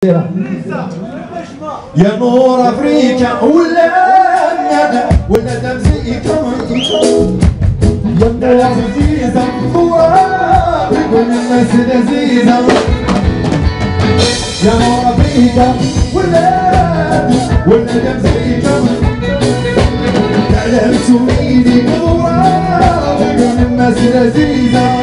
يا نور افريكا ولا ندى ولا تمزيكا يا نور عزيزة ورابك والناس لذيذة يا نور افريكا ولا ولا تمزيكا تعلم سويدي ورابك والناس لذيذة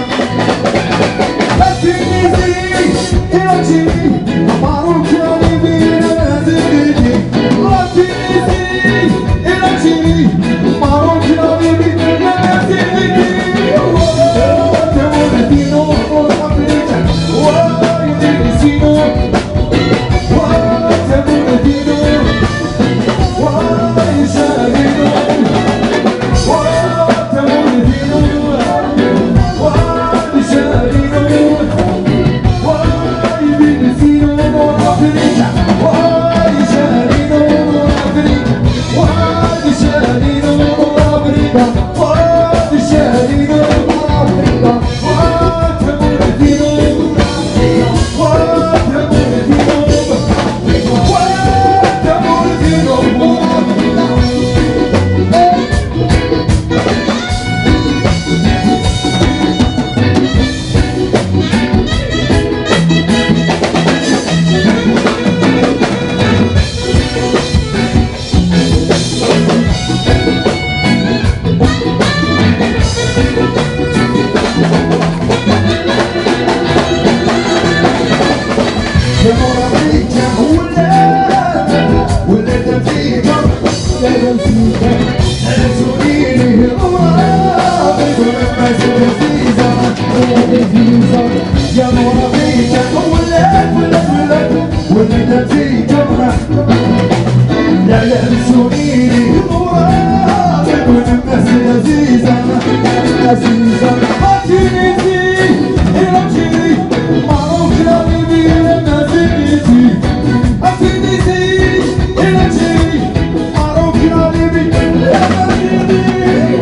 يا مرابيك ولك ولك ولك ولك في جمرة لا يلمسوني مرابيك والناس لذيذة لذيذة ما تنسي إلى تشيري معروف يا بيبي أنا زيتي ما تنسي إلى تشيري معروف يا بيبي أنا زيتي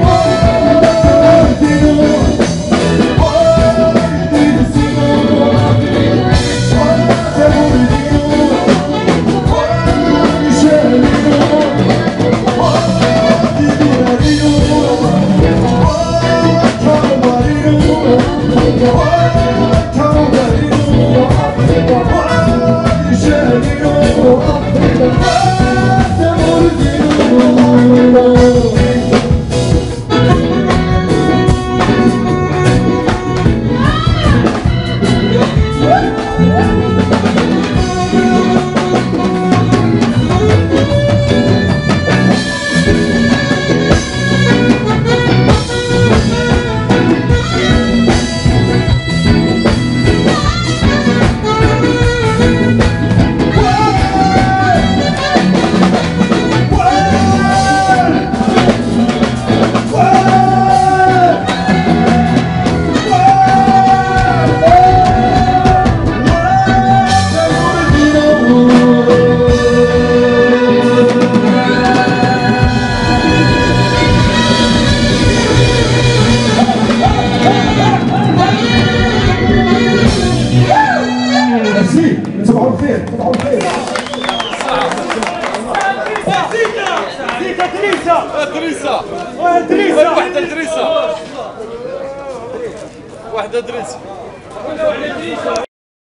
صباح الخير صباح الخير تريسا تريسا تريسا واحدة تريسا واحدة تريسا